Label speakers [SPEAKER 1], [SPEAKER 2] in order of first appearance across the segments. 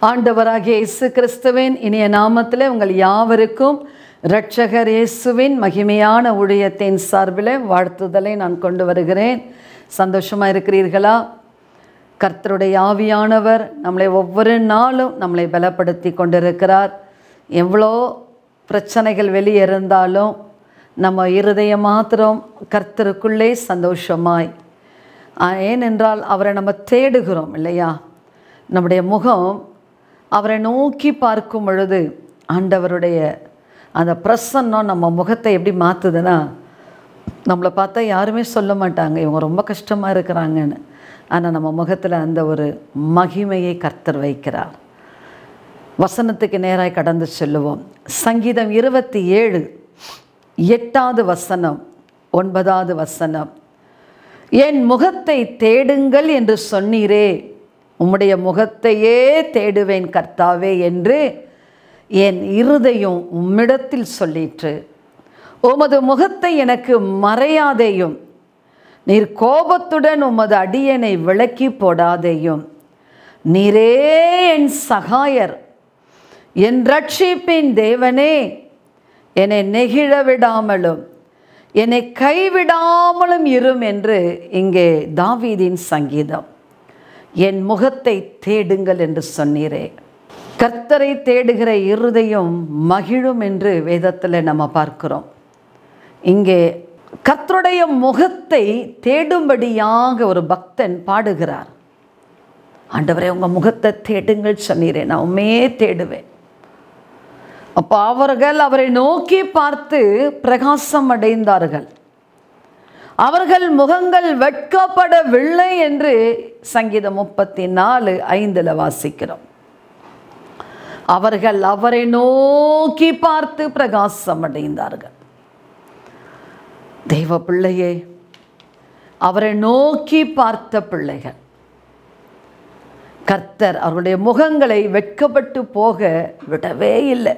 [SPEAKER 1] ஆண்டவராகிய இயேசு கிறிஸ்துவின் இனிய நாமத்தில் உங்கள் யாவருக்கும் இரட்சகர் இயேசுவின் மகிமையான ஊழியத்தின் சார்பில் வாழ்த்துதலை நான் கொண்டு வருகிறேன் சந்தோஷமாக இருக்கிறீர்களா கர்த்தருடைய ஆவியானவர் நம்மளை ஒவ்வொரு நாளும் நம்மளை பலப்படுத்தி கொண்டிருக்கிறார் எவ்வளோ பிரச்சனைகள் வெளியே இருந்தாலும் நம்ம இருதய மாத்திரம் கர்த்தருக்குள்ளே சந்தோஷமாய் ஆ, ஏனென்றால் அவரை நம்ம தேடுகிறோம் இல்லையா நம்முடைய முகம் அவரை நோக்கி பார்க்கும் பொழுது ஆண்டவருடைய அந்த பிரசன்னம் நம்ம முகத்தை எப்படி மாற்றுதுன்னா நம்மளை பார்த்தா யாருமே சொல்ல மாட்டாங்க இவங்க ரொம்ப கஷ்டமாக இருக்கிறாங்கன்னு ஆனால் நம்ம முகத்தில் அந்த ஒரு மகிமையை கர்த்தர் வைக்கிறார் வசனத்துக்கு நேராய் கடந்து செல்லுவோம் சங்கீதம் இருபத்தி ஏழு எட்டாவது வசனம் ஒன்பதாவது வசனம் என் முகத்தை தேடுங்கள் என்று சொன்னீரே உம்முடைய முகத்தையே தேடுவேன் கர்த்தாவே என்று என் இருதயம் உம்மிடத்தில் சொல்லிற்று உமது முகத்தை எனக்கு மறையாதேயும் நீர் கோபத்துடன் உமது அடியனை விலக்கி போடாதேயும் நீரே என் சகாயர் என் ரட்சிப்பின் தேவனே என்னை நெகிழ விடாமலும் என்னை கைவிடாமலும் இரும் என்று இங்கே தாவீதின் சங்கீதம் என் முகத்தை தேடுங்கள் என்று சொன்னீரே கர்த்தரை தேடுகிற இருதயம் மகிழும் என்று வேதத்தில் நம்ம பார்க்கிறோம் இங்கே கர்த்தருடைய முகத்தை தேடும்படியாக ஒரு பக்தன் பாடுகிறார் ஆண்டவரே உங்கள் முகத்தை தேடுங்கள் சொன்னீரே நான் உண்மையே தேடுவேன் அப்போ அவர்கள் அவரை நோக்கி பார்த்து பிரகாசம் அடைந்தார்கள் அவர்கள் முகங்கள் வெட்கப்படவில்லை என்று சங்கீதம் முப்பத்தி நாலு ஐந்தில் வாசிக்கிறோம் அவர்கள் அவரை நோக்கி பார்த்து பிரகாசம் அடைந்தார்கள் தெய்வ பிள்ளையே அவரை நோக்கி பார்த்த பிள்ளைகள் கர்த்தர் அவருடைய முகங்களை வெட்கப்பட்டு போக விடவே இல்லை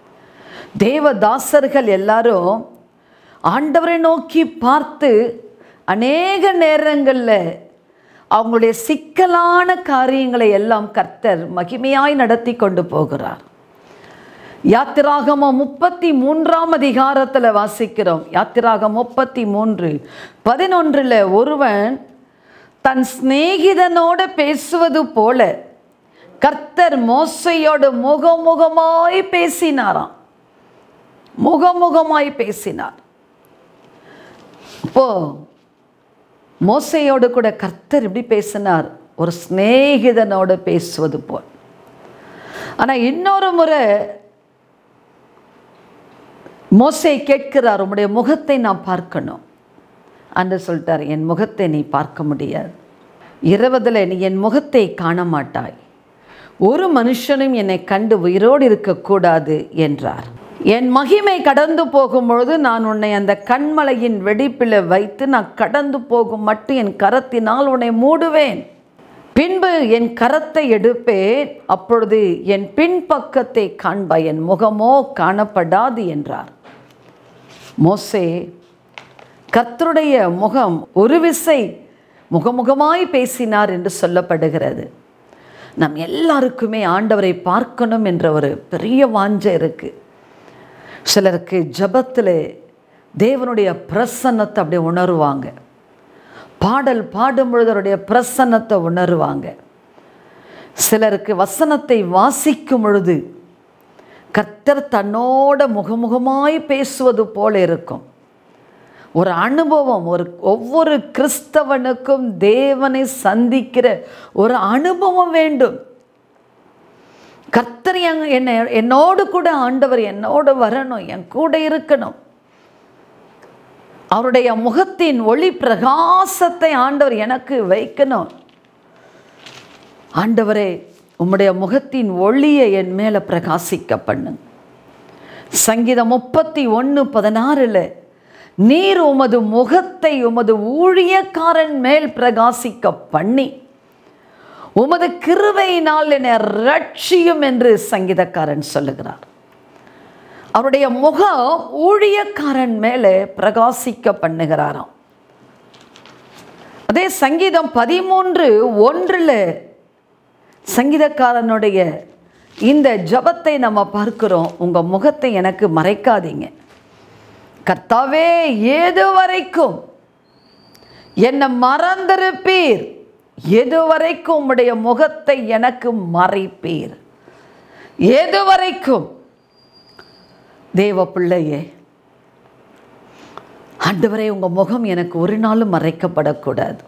[SPEAKER 1] தேவதாசர்கள் எல்லாரும் ஆண்டவரை நோக்கி பார்த்து அநேக நேரங்களில் அவங்களுடைய சிக்கலான காரியங்களை எல்லாம் கர்த்தர் மகிமையாய் நடத்தி கொண்டு போகிறார் யாத்திராகமம் முப்பத்தி மூன்றாம் அதிகாரத்தில் வாசிக்கிறோம் யாத்திராகம் முப்பத்தி மூன்று பதினொன்றில் ஒருவன் தன் சிநேகிதனோடு பேசுவது போல கர்த்தர் மோசையோடு முகமுகமாய் பேசினாராம் முகமுகமாய் பேசினார் இப்போ மோசையோடு கூட கர்த்தர் இப்படி பேசினார் ஒரு சிநேகிதனோடு பேசுவது போல் ஆனால் இன்னொரு முறை மோசை கேட்கிறார் உம்முடைய முகத்தை நான் பார்க்கணும் அன்று சொல்லிட்டார் என் முகத்தை நீ பார்க்க முடியாது இருபதில் நீ என் முகத்தை காண மாட்டாய் ஒரு மனுஷனும் என்னை கண்டு உயிரோடு இருக்கக்கூடாது என்றார் என் மகிமை கடந்து போகும்பொழுது நான் உன்னை அந்த கண்மலையின் வெடிப்பில் வைத்து நான் கடந்து போகும் மட்டும் என் கரத்தினால் உன்னை மூடுவேன் பின்பு என் கரத்தை எடுப்பேன் அப்பொழுது என் பின்பக்கத்தை காண்பாய் என் முகமோ காணப்படாது என்றார் மோசே கர்த்தருடைய முகம் ஒரு விசை முகமுகமாய் பேசினார் என்று சொல்லப்படுகிறது நம் எல்லாருக்குமே ஆண்டவரை பார்க்கணும் என்ற ஒரு பெரிய வாஞ்சை இருக்கு சிலருக்கு ஜபத்தில் தேவனுடைய பிரசன்னத்தை அப்படியே உணருவாங்க பாடல் பாடும் பொழுது அவருடைய பிரசன்னத்தை உணருவாங்க சிலருக்கு வசனத்தை வாசிக்கும் பொழுது கர்த்தர் தன்னோட முகமுகமாய் பேசுவது போல இருக்கும் ஒரு அனுபவம் ஒரு ஒவ்வொரு கிறிஸ்தவனுக்கும் தேவனை சந்திக்கிற ஒரு அனுபவம் வேண்டும் கர்த்தர் என் என்னை என்னோடு கூட ஆண்டவர் என்னோடு வரணும் என் கூட இருக்கணும் அவருடைய முகத்தின் ஒளி பிரகாசத்தை ஆண்டவர் எனக்கு வைக்கணும் ஆண்டவரே உம்முடைய முகத்தின் ஒளியை என் மேலே பிரகாசிக்க பண்ணுங்க சங்கீதம் முப்பத்தி ஒன்று பதினாறில் நீர் உமது முகத்தை உமது ஊழியக்காரன் மேல் பிரகாசிக்க பண்ணி உமது கிருவையினால் என்னை ரட்சியும் என்று சங்கீதக்காரன் சொல்லுகிறார் அவருடைய முகம் ஊழியக்காரன் மேலே பிரகாசிக்க பண்ணுகிறாராம் அதே சங்கீதம் பதிமூன்று ஒன்றில் சங்கீதக்காரனுடைய இந்த ஜபத்தை நம்ம பார்க்கிறோம் உங்கள் முகத்தை எனக்கு மறைக்காதீங்க கர்த்தாவே ஏது வரைக்கும் என்னை மறந்திருப்பீர் எது வரைக்கும் உம்முடைய முகத்தை எனக்கு மறைப்பீர் எது வரைக்கும் தேவ பிள்ளையே ஆண்டவரே உங்கள் முகம் எனக்கு ஒரு நாளும் மறைக்கப்படக்கூடாது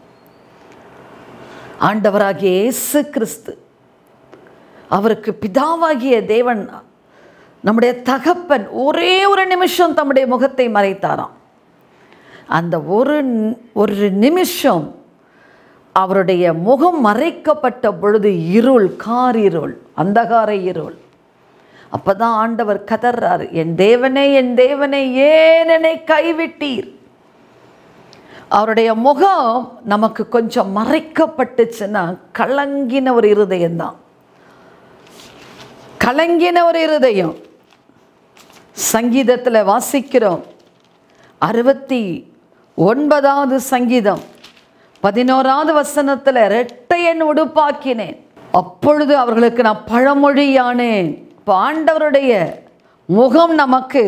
[SPEAKER 1] ஆண்டவராகிய இயேசு கிறிஸ்து அவருக்கு பிதாவாகிய தேவன் நம்முடைய தகப்பன் ஒரே ஒரு நிமிஷம் தம்முடைய முகத்தை மறைத்தாராம் அந்த ஒரு ஒரு நிமிஷம் அவருடைய முகம் மறைக்கப்பட்ட பொழுது இருள் காரிருள் அந்தகார இருள் அப்பதான் ஆண்டவர் கதறாரு என் தேவனே என் தேவனே ஏன் என்னை கைவிட்டீர் அவருடைய முகம் நமக்கு கொஞ்சம் மறைக்கப்பட்டுச்சுன்னா கலங்கின ஒரு இருதயம்தான் கலங்கின ஒரு இருதயம் சங்கீதத்தில் வாசிக்கிறோம் அறுபத்தி ஒன்பதாவது சங்கீதம் பதினோராவது வசனத்தில் ரெட்டையன் உடுப்பாக்கினேன் அப்பொழுது அவர்களுக்கு நான் பழமொழியானேன் இப்போ ஆண்டவருடைய முகம் நமக்கு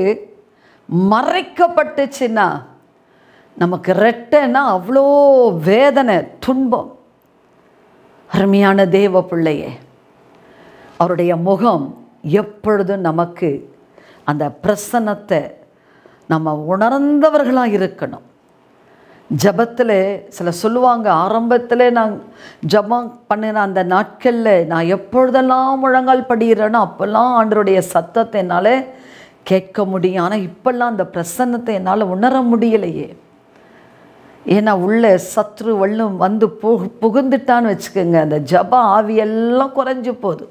[SPEAKER 1] மறைக்கப்பட்டுச்சுன்னா நமக்கு ரெட்டைன்னா அவ்வளோ வேதனை துன்பம் அருமையான தேவ பிள்ளையே அவருடைய முகம் எப்பொழுதும் நமக்கு அந்த பிரசன்னத்தை நம்ம உணர்ந்தவர்களாக இருக்கணும் ஜபத்தில் சில சொல்லுவாங்க ஆரம்பத்தில் நான் ஜபம் பண்ணின அந்த நாட்களில் நான் எப்பொழுதெல்லாம் முழங்கால் படிக்கிறேனோ அப்போல்லாம் ஆண்டருடைய சத்தத்தை என்னால் கேட்க முடியும் ஆனால் இப்போல்லாம் அந்த பிரசன்னத்தை என்னால் உணர முடியலையே ஏன்னா உள்ள சத்ரு வள்ளும் வந்து புகு புகுந்துட்டான்னு வச்சுக்கோங்க அந்த ஜப ஆவியெல்லாம் குறைஞ்சு போகுது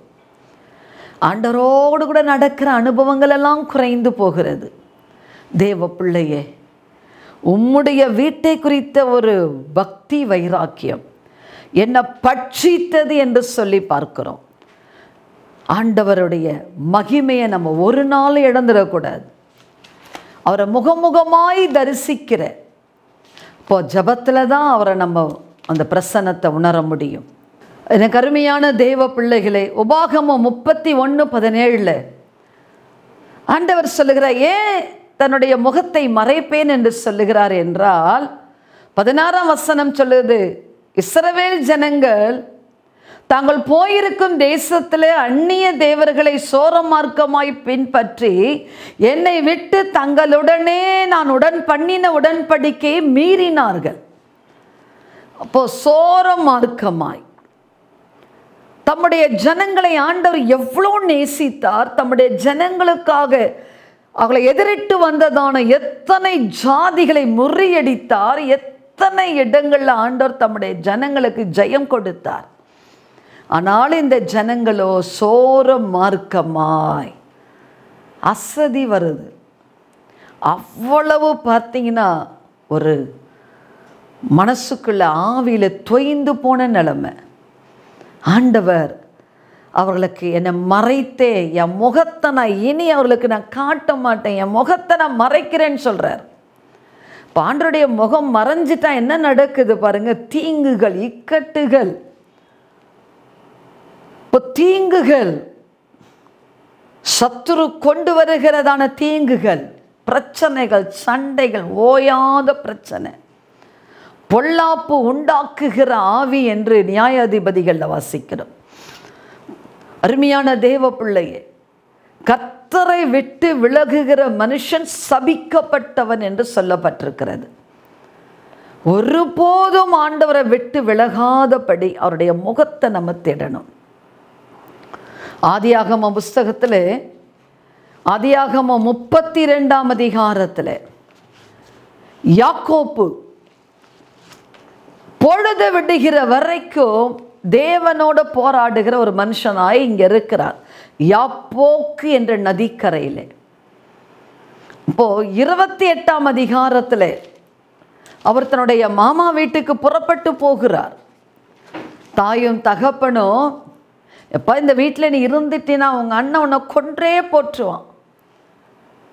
[SPEAKER 1] ஆண்டரோடு கூட நடக்கிற அனுபவங்கள் எல்லாம் குறைந்து போகிறது தேவ பிள்ளையே உம்முடைய வீட்டை குறித்த ஒரு பக்தி வைராக்கியம் என்னை பட்சித்தது என்று சொல்லி பார்க்கிறோம் ஆண்டவருடைய மகிமையை நம்ம ஒரு நாள் இழந்துடக்கூடாது அவரை முகமுகமாய் தரிசிக்கிற இப்போ ஜபத்தில் தான் அவரை நம்ம அந்த பிரசன்னத்தை உணர முடியும் எனக்கு அருமையான தேவ பிள்ளைகளே உபாகமம் முப்பத்தி ஒன்று பதினேழில் ஆண்டவர் சொல்லுகிறார் ஏன் தன்னுடைய முகத்தை மறைப்பேன் என்று சொல்லுகிறார் என்றால் பதினாறாம் வசனம் சொல்லுது இஸ்ரவேல் ஜனங்கள் தாங்கள் போயிருக்கும் தேசத்தில் அந்நிய தேவர்களை சோர மார்க்கமாய் பின்பற்றி என்னை விட்டு தங்களுடனே நான் உடன் பண்ணின உடன்படிக்கையை மீறினார்கள் அப்போ சோர மார்க்கமாய் தம்முடைய ஜனங்களை ஆண்டவர் எவ்வளோ நேசித்தார் தம்முடைய ஜனங்களுக்காக அவளை எதிரிட்டு வந்ததான எத்தனை ஜாதிகளை முறியடித்தார் எத்தனை இடங்களில் ஆண்டவர் தம்முடைய ஜனங்களுக்கு ஜெயம் கொடுத்தார் ஆனால் இந்த ஜனங்களோ சோர மார்க்கமாய் அசதி வருது அவ்வளவு பார்த்தீங்கன்னா ஒரு மனசுக்குள்ள ஆவியில் தொய்ந்து போன நிலைமை ஆண்டவர் அவர்களுக்கு என்னை மறைத்தே என் முகத்தை நான் இனி அவர்களுக்கு நான் காட்ட மாட்டேன் என் முகத்தை நான் மறைக்கிறேன்னு சொல்கிறார் இப்போ ஆண்டருடைய முகம் மறைஞ்சிட்டா என்ன நடக்குது பாருங்க தீங்குகள் இக்கட்டுகள் இப்போ தீங்குகள் சத்துரு கொண்டு வருகிறதான தீங்குகள் பிரச்சனைகள் சண்டைகள் ஓயாத பிரச்சனை பொல்லாப்பு உண்டாக்குகிற ஆவி என்று நியாயாதிபதிகளில் வாசிக்கிறோம் அருமையான தேவ பிள்ளையே கத்தரை விட்டு விலகுகிற மனுஷன் சபிக்கப்பட்டவன் என்று சொல்லப்பட்டிருக்கிறது ஒருபோதும் ஆண்டவரை விட்டு விலகாதபடி அவருடைய முகத்தை நம்ம தேடணும் ஆதியாகம புஸ்தகத்தில் ஆதியாகம முப்பத்தி ரெண்டாம் அதிகாரத்தில் யாக்கோப்பு பொழுது விடுகிற வரைக்கும் தேவனோட போராடுகிற ஒரு மனுஷனாய் இங்கே இருக்கிறார் யாப்போக்கு என்ற நதிக்கரையில் இப்போ இருபத்தி எட்டாம் அதிகாரத்தில் அவர் தன்னுடைய மாமா வீட்டுக்கு புறப்பட்டு போகிறார் தாயும் தகப்பனும் எப்போ இந்த வீட்டில் நீ இருந்துட்டினா உங்கள் அண்ணன் உன்னை கொன்றே போற்றுவான்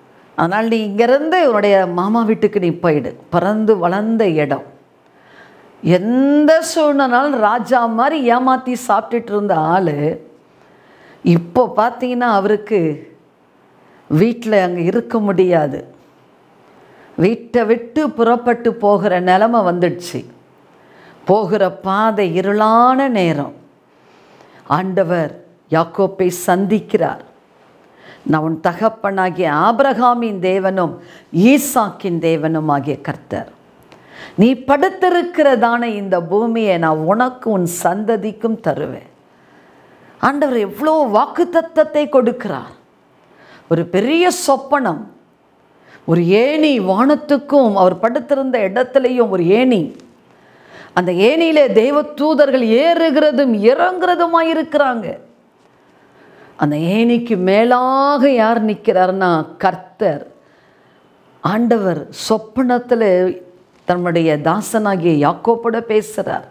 [SPEAKER 1] அதனால் நீ இங்கேருந்து உன்னுடைய மாமா வீட்டுக்கு நீ போயிடு பிறந்து வளர்ந்த இடம் எந்த சூழ்நிலாலும் ராஜா மாதிரி ஏமாற்றி சாப்பிட்டுட்டு இருந்த ஆள் இப்போ பார்த்தீங்கன்னா அவருக்கு வீட்டில் அங்கே இருக்க முடியாது வீட்டை விட்டு புறப்பட்டு போகிற நிலமை வந்துடுச்சு போகிற பாதை இருளான நேரம் ஆண்டவர் யாக்கோப்பை சந்திக்கிறார் நான் உன் தகப்பனாகிய ஆபிரகாமின் தேவனும் ஈசாக்கின் தேவனும் ஆகிய கர்த்தர் நீ படுத்திருக்கிறதான இந்த பூமியை நான் உனக்கு உன் சந்ததிக்கும் தருவேன் ஆண்டவர் எவ்வளோ வாக்குத்தத்தத்தை கொடுக்கிறார் ஒரு பெரிய சொப்பனம் ஒரு ஏணி வானத்துக்கும் அவர் படுத்திருந்த இடத்துலையும் ஒரு ஏணி அந்த ஏணியிலே தெய்வ தூதர்கள் ஏறுகிறதும் இறங்குறதுமாய் இருக்கிறாங்க அந்த ஏணிக்கு மேலாக யார் நிற்கிறார்னா கர்த்தர் ஆண்டவர் சொப்பனத்தில் தன்னுடைய தாசனாகிய யாக்கோப்போட பேசுகிறார்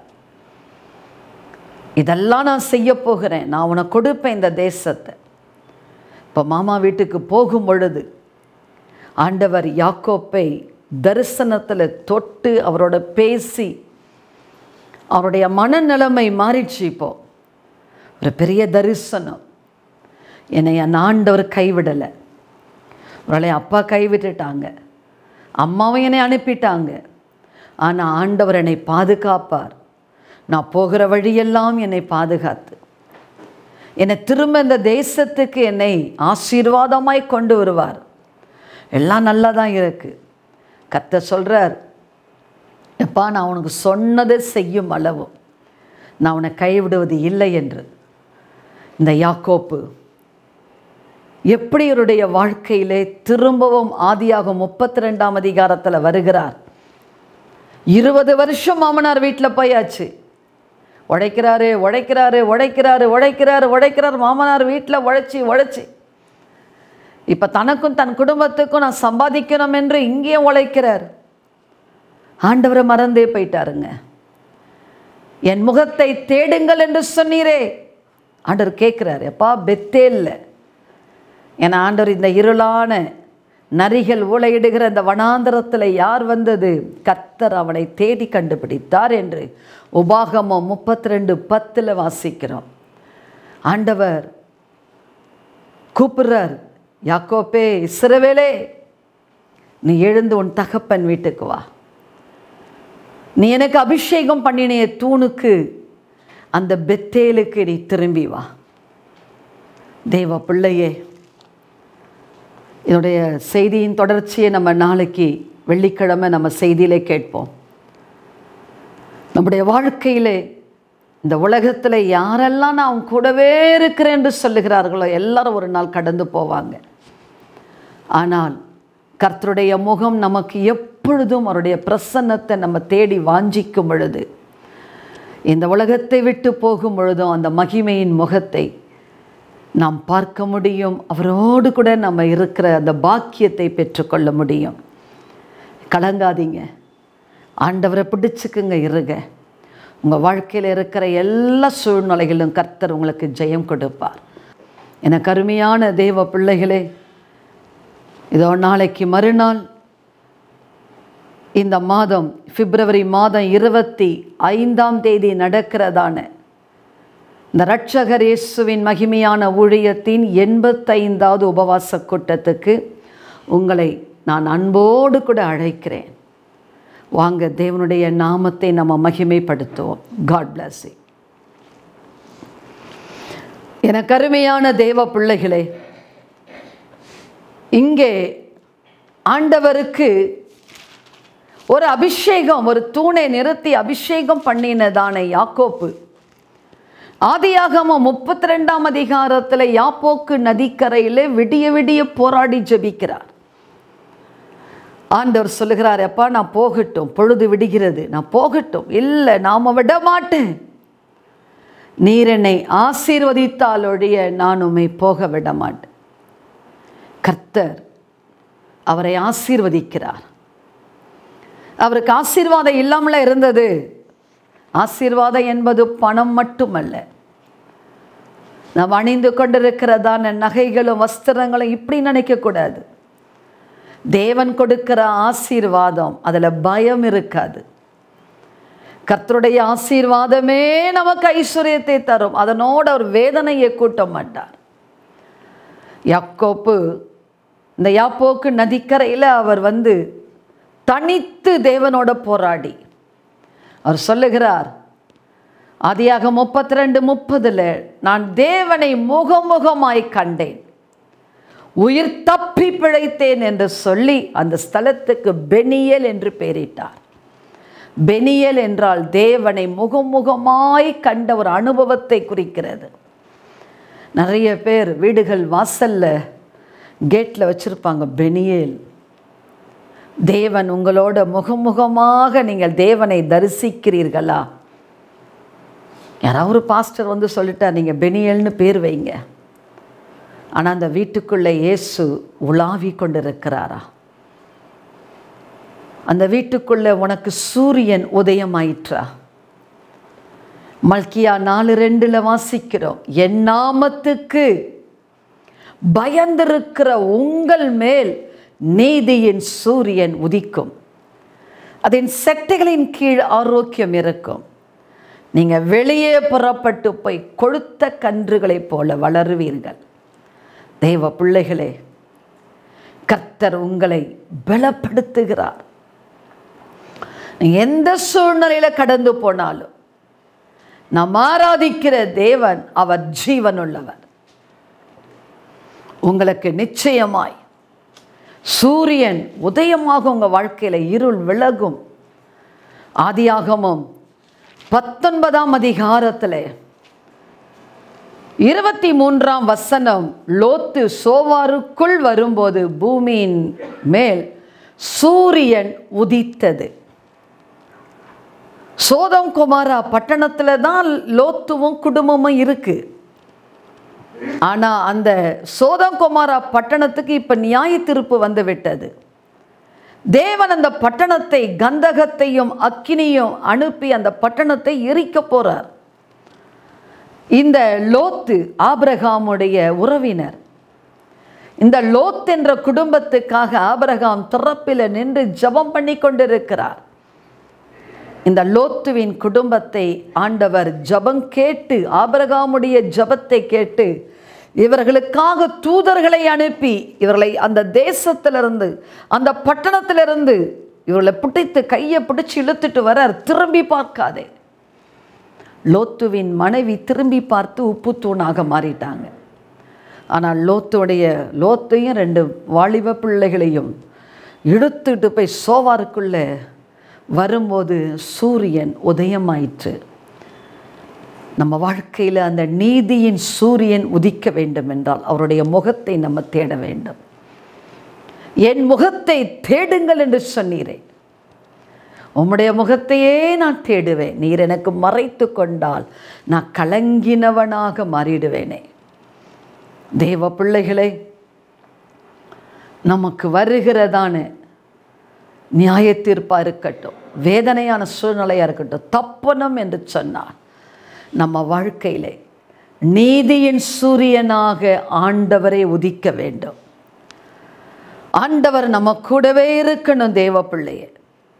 [SPEAKER 1] இதெல்லாம் நான் செய்ய போகிறேன் நான் உனக்கு கொடுப்பேன் இந்த தேசத்தை இப்போ மாமா வீட்டுக்கு போகும் பொழுது ஆண்டவர் யாக்கோப்பை தரிசனத்தில் தொட்டு அவரோட பேசி அவருடைய மனநிலைமை மாறிடுச்சு இப்போ ஒரு பெரிய தரிசனம் என்னை என் ஆண்டவர் கைவிடலை ஒருவேளை அப்பா கைவிட்டுட்டாங்க அம்மாவும் என்னை அனுப்பிட்டாங்க ஆனால் ஆண்டவர் என்னை பாதுகாப்பார் நான் போகிற வழியெல்லாம் என்னை பாதுகாத்து என்னை திரும்ப இந்த தேசத்துக்கு என்னை ஆசீர்வாதமாய் கொண்டு வருவார் எல்லாம் நல்லா தான் இருக்குது கத்த சொல்கிறார் எப்பா நான் உனக்கு சொன்னதை செய்யும் அளவு நான் உன்னை கைவிடுவது இல்லை என்று இந்த யாக்கோப்பு எப்படி இவருடைய வாழ்க்கையிலே திரும்பவும் ஆதியாக முப்பத்தி ரெண்டாம் அதிகாரத்தில் வருகிறார் இருபது வருஷம் மாமனார் வீட்டில் போயாச்சு உழைக்கிறாரு உழைக்கிறாரு உழைக்கிறாரு உழைக்கிறாரு உழைக்கிறார் மாமனார் வீட்டில் உழைச்சி உழைச்சி இப்போ தனக்கும் தன் குடும்பத்துக்கும் நான் சம்பாதிக்கணும் என்று இங்கேயும் உழைக்கிறார் ஆண்டவரை மறந்தே போயிட்டாருங்க என் முகத்தை தேடுங்கள் என்று சொன்னீரே ஆண்டவர் கேட்குறாரு எப்பா பெத்தேல்ல என் ஆண்டவர் இந்த இருளான நரிகள் ஊழையிடுகிற இந்த வனாந்தரத்தில் யார் வந்தது கர்த்தர் அவனை தேடி கண்டுபிடித்தார் என்று உபாகமம் முப்பத்தி ரெண்டு பத்தில் வாசிக்கிறோம் ஆண்டவர் கூப்பிடுறார் யாக்கோப்பே இஸ்ரவேலே நீ எழுந்து உன் தகப்பன் வீட்டுக்கு வா நீ எனக்கு அபிஷேகம் பண்ணினைய தூணுக்கு அந்த பெத்தேலுக்கு நீ திரும்பி வா தேவ பிள்ளையே இதனுடைய செய்தியின் தொடர்ச்சியை நம்ம நாளைக்கு வெள்ளிக்கிழமை நம்ம செய்தியிலே கேட்போம் நம்முடைய வாழ்க்கையிலே இந்த உலகத்தில் யாரெல்லாம் நான் அவங்க கூடவே இருக்கிறேன் என்று சொல்லுகிறார்களோ எல்லாரும் ஒரு நாள் கடந்து போவாங்க ஆனால் கர்த்தருடைய முகம் நமக்கு எப்பொழுதும் அவருடைய பிரசன்னத்தை நம்ம தேடி வாஞ்சிக்கும் பொழுது இந்த உலகத்தை விட்டு போகும் பொழுதும் அந்த மகிமையின் முகத்தை நாம் பார்க்க முடியும் அவரோடு கூட நம்ம இருக்கிற அந்த பாக்கியத்தை பெற்றுக்கொள்ள முடியும் கலங்காதீங்க ஆண்டவரை பிடிச்சுக்குங்க இருங்க உங்கள் வாழ்க்கையில் இருக்கிற எல்லா சூழ்நிலைகளிலும் கர்த்தர் உங்களுக்கு ஜெயம் கொடுப்பார் எனக்கு அருமையான தேவ பிள்ளைகளே இதோ நாளைக்கு மறுநாள் இந்த மாதம் பிப்ரவரி மாதம் இருபத்தி ஐந்தாம் தேதி நடக்கிறதான இந்த ரட்சகர் இயேசுவின் மகிமையான ஊழியத்தின் எண்பத்தைந்தாவது உபவாச கூட்டத்துக்கு உங்களை நான் அன்போடு கூட அழைக்கிறேன் வாங்க தேவனுடைய நாமத்தை நம்ம மகிமைப்படுத்துவோம் காட் பிளஸ் எனக்கு அருமையான தேவ பிள்ளைகளே இங்கே ஆண்டவருக்கு ஒரு அபிஷேகம் ஒரு தூணை நிறுத்தி அபிஷேகம் பண்ணினதான யாக்கோப்பு ஆதியாகமம் முப்பத்தி ரெண்டாம் அதிகாரத்தில் யாப்போக்கு நதிக்கரையில் விடிய விடிய போராடி ஜெபிக்கிறார் ஆண்டவர் சொல்லுகிறார் அப்பா நான் போகட்டும் பொழுது விடுகிறது நான் போகட்டும் இல்லை நாம விட மாட்டேன் நீர் என்னை ஆசீர்வதித்தால் ஒழிய நான் உம்மை போக விட மாட்டேன் கர்த்தர் அவரை ஆசீர்வதிக்கிறார் அவருக்கு ஆசீர்வாதம் இல்லாமல இருந்தது ஆசீர்வாதம் என்பது பணம் மட்டுமல்ல நாம் அணிந்து கொண்டிருக்கிறதான நகைகளும் வஸ்திரங்களும் இப்படி நினைக்கக்கூடாது தேவன் கொடுக்கிற ஆசீர்வாதம் அதில் பயம் இருக்காது கர்த்தருடைய ஆசீர்வாதமே நமக்கு ஐஸ்வர்யத்தை தரும் அதனோடு அவர் வேதனையை கூட்ட மாட்டார் யாக்கோப்பு இந்த யாப்போக்கு நதிக்கரையில் அவர் வந்து தனித்து தேவனோட போராடி அவர் சொல்லுகிறார் ஆதியாக முப்பத்தி ரெண்டு முப்பதுல நான் தேவனை முகமுகமாய் கண்டேன் உயிர் தப்பி பிழைத்தேன் என்று சொல்லி அந்த ஸ்தலத்துக்கு பெனியல் என்று பெயரிட்டார் பெனியல் என்றால் தேவனை முகமுகமாய் கண்ட ஒரு அனுபவத்தை குறிக்கிறது நிறைய பேர் வீடுகள் வாசல்ல கேட்டில் வச்சிருப்பாங்க பெனியேல் தேவன் உங்களோட முகமுகமாக நீங்கள் தேவனை தரிசிக்கிறீர்களா யாராவது ஒரு பாஸ்டர் வந்து சொல்லிட்டார் நீங்கள் பெனியல்னு பேர் வைங்க ஆனால் அந்த வீட்டுக்குள்ளே இயேசு உலாவி கொண்டிருக்கிறாரா அந்த வீட்டுக்குள்ளே உனக்கு சூரியன் உதயமாயிற்றா மல்கியா நாலு ரெண்டுல வாசிக்கிறோம் என் நாமத்துக்கு பயந்திருக்கிற உங்கள் மேல் நீதியின் சூரியன் உதிக்கும் அதன் செட்டைகளின் கீழ் ஆரோக்கியம் இருக்கும் நீங்கள் வெளியே புறப்பட்டு போய் கொழுத்த கன்றுகளைப் போல வளருவீர்கள் தெய்வ பிள்ளைகளே கர்த்தர் உங்களை பலப்படுத்துகிறார் நீங்க எந்த சூழ்நிலையில கடந்து போனாலும் நாம் ஆராதிக்கிற தேவன் அவர் ஜீவனுள்ளவர் உங்களுக்கு நிச்சயமாய் சூரியன் உதயமாக உங்க வாழ்க்கையில இருள் விலகும் ஆதியாகமம் பத்தொன்பதாம் அதிகாரத்தில் இருபத்தி மூன்றாம் வசனம் லோத்து சோவாருக்குள் வரும்போது பூமியின் மேல் சூரியன் உதித்தது சோதம் குமாரா பட்டணத்தில் தான் லோத்துவும் குடும்பமும் இருக்கு ஆனா அந்த சோதம் குமாரா பட்டணத்துக்கு இப்ப நியாய தீர்ப்பு வந்து விட்டது தேவன் அந்த பட்டணத்தை கந்தகத்தையும் அக்கினியும் அனுப்பி அந்த பட்டணத்தை எரிக்க போறார் இந்த லோத்து ஆபிரகாமுடைய உறவினர் இந்த லோத் என்ற குடும்பத்துக்காக ஆபிரகாம் திறப்பில் நின்று ஜெபம் பண்ணி கொண்டிருக்கிறார் இந்த லோத்துவின் குடும்பத்தை ஆண்டவர் ஜெபம் கேட்டு ஆபிரகாமுடைய ஜெபத்தை கேட்டு இவர்களுக்காக தூதர்களை அனுப்பி இவர்களை அந்த தேசத்திலிருந்து அந்த பட்டணத்திலிருந்து இவர்களை பிடித்து கையை பிடிச்சு இழுத்துட்டு வர திரும்பி பார்க்காதே லோத்துவின் மனைவி திரும்பி பார்த்து உப்பு தூணாக மாறிட்டாங்க ஆனால் லோத்துடைய லோத்தையும் ரெண்டு வாலிப பிள்ளைகளையும் இழுத்துட்டு போய் சோவாருக்குள்ளே வரும்போது சூரியன் உதயமாயிற்று நம்ம வாழ்க்கையில் அந்த நீதியின் சூரியன் உதிக்க வேண்டும் என்றால் அவருடைய முகத்தை நம்ம தேட வேண்டும் என் முகத்தை தேடுங்கள் என்று சொன்னீரே உம்முடைய முகத்தையே நான் தேடுவேன் நீர் எனக்கு மறைத்து கொண்டால் நான் கலங்கினவனாக மாறிடுவேனே தேவ பிள்ளைகளே நமக்கு வருகிறதான நியாய தீர்ப்பாக இருக்கட்டும் வேதனையான சூழ்நிலையாக இருக்கட்டும் தப்பனம் என்று சொன்னார் நம்ம வாழ்க்கையிலே நீதியின் சூரியனாக ஆண்டவரை உதிக்க வேண்டும் ஆண்டவர் நம்ம கூடவே இருக்கணும் தேவ பிள்ளையே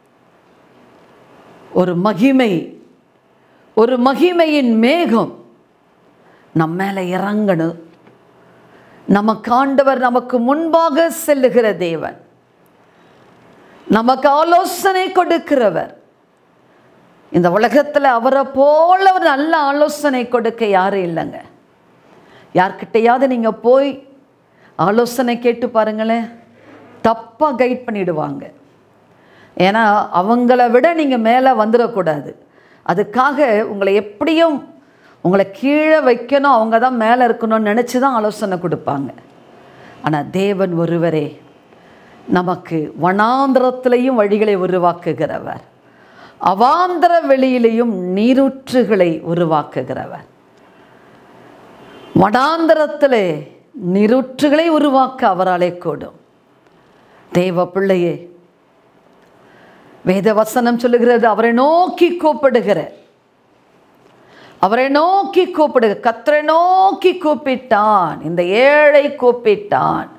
[SPEAKER 1] ஒரு மகிமை ஒரு மகிமையின் மேகம் நம்ம மேலே இறங்கணும் நமக்கு ஆண்டவர் நமக்கு முன்பாக செல்லுகிற தேவன் நமக்கு ஆலோசனை கொடுக்கிறவர் இந்த உலகத்தில் அவரை போல ஒரு நல்ல ஆலோசனை கொடுக்க யாரும் இல்லைங்க யார்கிட்டையாவது நீங்கள் போய் ஆலோசனை கேட்டு பாருங்களேன் தப்பாக கைட் பண்ணிடுவாங்க ஏன்னா அவங்கள விட நீங்கள் மேலே வந்துடக்கூடாது அதுக்காக உங்களை எப்படியும் உங்களை கீழே வைக்கணும் அவங்க தான் மேலே இருக்கணும்னு நினச்சி தான் ஆலோசனை கொடுப்பாங்க ஆனால் தேவன் ஒருவரே நமக்கு வனாந்திரத்திலையும் வழிகளை உருவாக்குகிறவர் அவாந்திர வெளியிலையும் நீரூற்றுகளை உருவாக்குகிறவர் வனாந்திரத்திலே நீரூற்றுகளை உருவாக்க அவராலே கூடும் தேவ பிள்ளையே வேத வசனம் சொல்லுகிறது அவரை நோக்கி கூப்பிடுகிற அவரை நோக்கி கூப்பிடுக கத்தரை நோக்கி கூப்பிட்டான் இந்த ஏழை கூப்பிட்டான்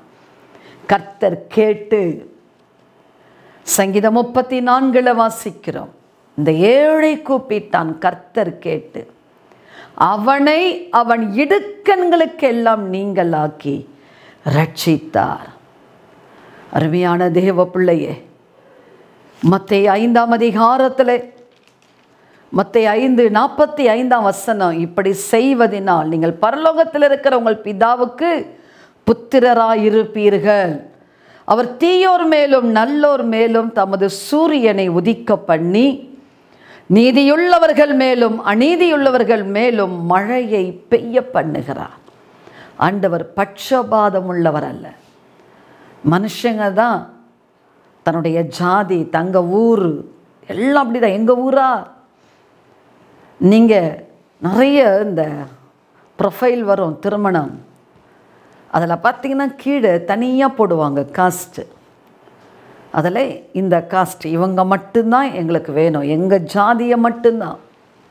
[SPEAKER 1] கர்த்தர் கேட்டு சங்கீதம் முப்பத்தி நான்குல வாசிக்கிறோம் இந்த ஏழை கூப்பிட்டான் கர்த்தர் கேட்டு அவனை அவன் இடுக்கண்களுக்கெல்லாம் நீங்களாக்கி ரட்சித்தார் அருமையான தேவ பிள்ளையே மத்திய ஐந்தாம் அதிகாரத்தில் மத்திய ஐந்து நாற்பத்தி ஐந்தாம் வசனம் இப்படி செய்வதினால் நீங்கள் பரலோகத்தில் இருக்கிற உங்கள் பிதாவுக்கு புத்திரராயிருப்பீர்கள் அவர் தீயோர் மேலும் நல்லோர் மேலும் தமது சூரியனை உதிக்க பண்ணி நீதியுள்ளவர்கள் மேலும் அநீதியுள்ளவர்கள் மேலும் மழையை பெய்ய பண்ணுகிறார் ஆண்டவர் பட்சபாதம் உள்ளவர் அல்ல மனுஷங்க தான் தன்னுடைய ஜாதி தங்க ஊர் எல்லாம் அப்படிதான் எங்கள் ஊரா நீங்கள் நிறைய இந்த ப்ரொஃபைல் வரும் திருமணம் அதில் பார்த்தீங்கன்னா கீழே தனியாக போடுவாங்க காஸ்ட்டு அதில் இந்த காஸ்ட் இவங்க மட்டும்தான் எங்களுக்கு வேணும் எங்கள் ஜாதியை மட்டும்தான்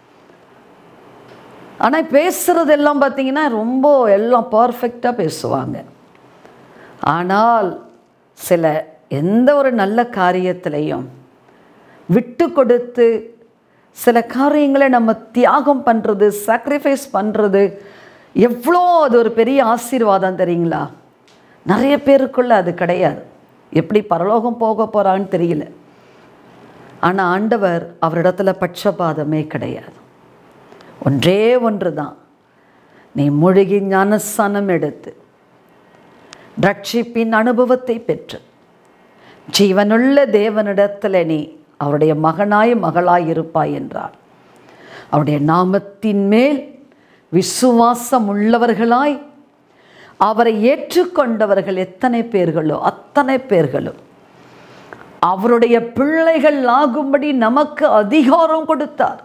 [SPEAKER 1] ஆனால் பேசுகிறது எல்லாம் பார்த்தீங்கன்னா ரொம்ப எல்லாம் பர்ஃபெக்டாக பேசுவாங்க ஆனால் சில எந்த ஒரு நல்ல காரியத்திலையும் விட்டு கொடுத்து சில காரியங்களை நம்ம தியாகம் பண்ணுறது சாக்ரிஃபைஸ் பண்ணுறது எவ்வளோ அது ஒரு பெரிய ஆசீர்வாதம் தெரியுங்களா நிறைய பேருக்குள்ள அது கிடையாது எப்படி பரலோகம் போக போகிறான்னு தெரியல ஆனால் ஆண்டவர் அவரிடத்துல பட்சபாதமே கிடையாது ஒன்றே ஒன்று தான் நீ மூழ்கி ஞானஸ்தானம் எடுத்து ரட்சிப்பின் அனுபவத்தை பெற்று ஜீவனுள்ள தேவனிடத்தில் நீ அவருடைய மகனாய் மகளாய் இருப்பாய் என்றார் அவருடைய நாமத்தின் மேல் விசுவாசம் உள்ளவர்களாய் அவரை ஏற்றுக்கொண்டவர்கள் எத்தனை பேர்களோ அத்தனை பேர்களும் அவருடைய பிள்ளைகள் ஆகும்படி நமக்கு அதிகாரம் கொடுத்தார்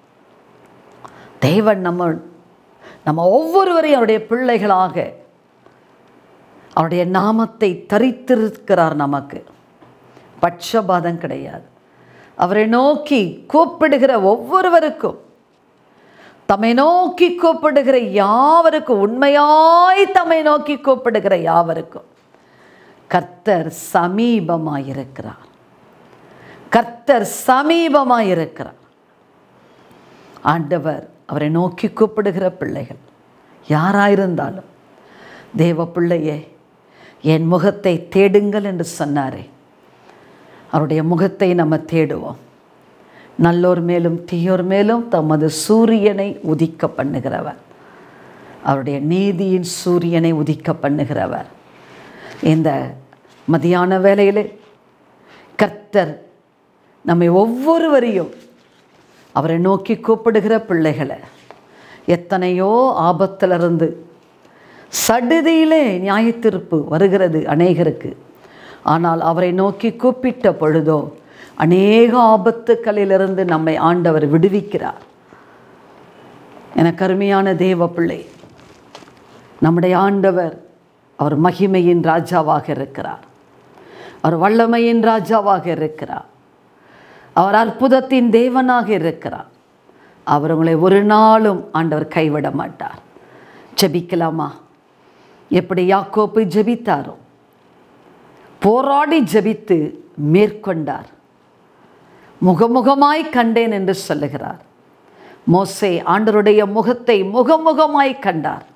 [SPEAKER 1] தேவன் நம்ம நம்ம ஒவ்வொருவரையும் அவருடைய பிள்ளைகளாக அவருடைய நாமத்தை தரித்திருக்கிறார் நமக்கு பட்சபாதம் கிடையாது அவரை நோக்கி கூப்பிடுகிற ஒவ்வொருவருக்கும் தம்மை நோக்கி கூப்பிடுகிற யாவருக்கும் உண்மையாய் தம்மை நோக்கி கூப்பிடுகிற யாவருக்கும் கர்த்தர் சமீபமாயிருக்கிறார் கர்த்தர் சமீபமாயிருக்கிறார் ஆண்டவர் அவரை நோக்கி கூப்பிடுகிற பிள்ளைகள் யாராயிருந்தாலும் தேவ பிள்ளையே என் முகத்தை தேடுங்கள் என்று சொன்னாரே அவருடைய முகத்தை நம்ம தேடுவோம் நல்லோர் மேலும் தீயோர் மேலும் தமது சூரியனை உதிக்க பண்ணுகிறவர் அவருடைய நீதியின் சூரியனை உதிக்க பண்ணுகிறவர் இந்த மதியான வேளையில் கர்த்தர் நம்மை ஒவ்வொருவரையும் அவரை நோக்கி கூப்பிடுகிற பிள்ளைகளை எத்தனையோ ஆபத்திலிருந்து சடுதியிலே நியாயத்தீர்ப்பு வருகிறது அநேகருக்கு ஆனால் அவரை நோக்கி கூப்பிட்ட பொழுதோ அநேக ஆபத்துக்களிலிருந்து நம்மை ஆண்டவர் விடுவிக்கிறார் எனக்கு அருமையான தேவ பிள்ளை நம்முடைய ஆண்டவர் அவர் மகிமையின் ராஜாவாக இருக்கிறார் அவர் வல்லமையின் ராஜாவாக இருக்கிறார் அவர் அற்புதத்தின் தேவனாக இருக்கிறார் அவர் உங்களை ஒரு நாளும் ஆண்டவர் கைவிட மாட்டார் ஜெபிக்கலாமா எப்படி யாக்கோப்பு ஜெபித்தாரோ போராடி ஜெபித்து மேற்கொண்டார் முகமுகமாய் கண்டேன் என்று சொல்லுகிறார் மோசே ஆண்டருடைய முகத்தை முகமுகமாய் கண்டார்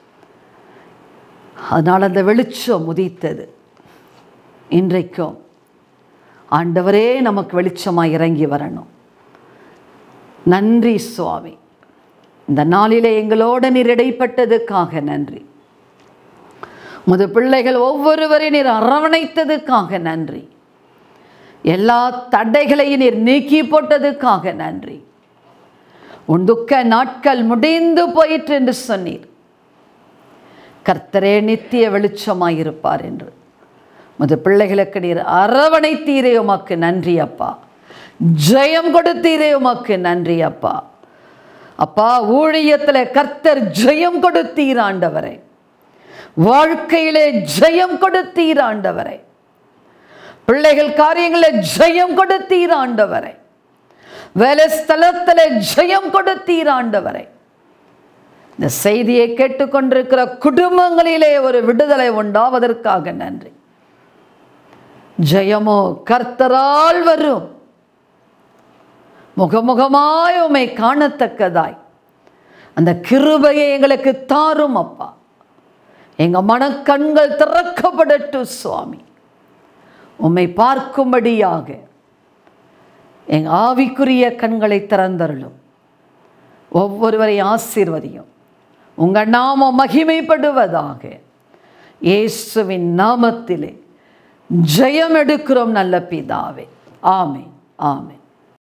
[SPEAKER 1] அதனால் அந்த வெளிச்சம் உதித்தது இன்றைக்கும் ஆண்டவரே நமக்கு வெளிச்சமாக இறங்கி வரணும் நன்றி சுவாமி இந்த நாளிலே எங்களோட நீர் இடைப்பட்டதுக்காக நன்றி முது பிள்ளைகள் ஒவ்வொருவரையும் நீர் அரவணைத்ததுக்காக நன்றி எல்லா தடைகளையும் நீர் நீக்கி போட்டதுக்காக நன்றி உன் துக்க நாட்கள் முடிந்து போயிற்று என்று சொன்னீர் கர்த்தரே நித்திய வெளிச்சமாயிருப்பார் என்று முது பிள்ளைகளுக்கு நீர் அரவணைத்தீரே உமக்கு நன்றி அப்பா ஜெயம் கொடுத்தீரே உமக்கு நன்றி அப்பா அப்பா ஊழியத்தில் கர்த்தர் ஜெயம் கொடுத்தீர் ஆண்டவரே வாழ்க்கையிலே ஜெயம் கொடுத்தீர் ஆண்டவரே பிள்ளைகள் காரியங்களில் ஜெயம் கொடுத்தீர் ஆண்டவரே வேலை ஸ்தலத்தில் ஜெயம் கொடுத்தீர் ஆண்டவரே இந்த செய்தியை கேட்டுக்கொண்டிருக்கிற குடும்பங்களிலே ஒரு விடுதலை உண்டாவதற்காக நன்றி ஜெயமோ கர்த்தரால் வரும் முகமுகமாய் உம்மை காணத்தக்கதாய் அந்த கிருபையை எங்களுக்கு தாரும் அப்பா எங்க மனக்கண்கள் திறக்கப்படட்டும் சுவாமி உம்மை பார்க்கும்படியாக எங்க ஆவிக்குரிய கண்களை திறந்தருளும் ஒவ்வொருவரை ஆசீர்வதியும் உங்க நாமம் மகிமைப்படுவதாக இயேசுவின் நாமத்திலே ஜெயம் எடுக்கிறோம் நல்ல பிதாவே ஆமே ஆமே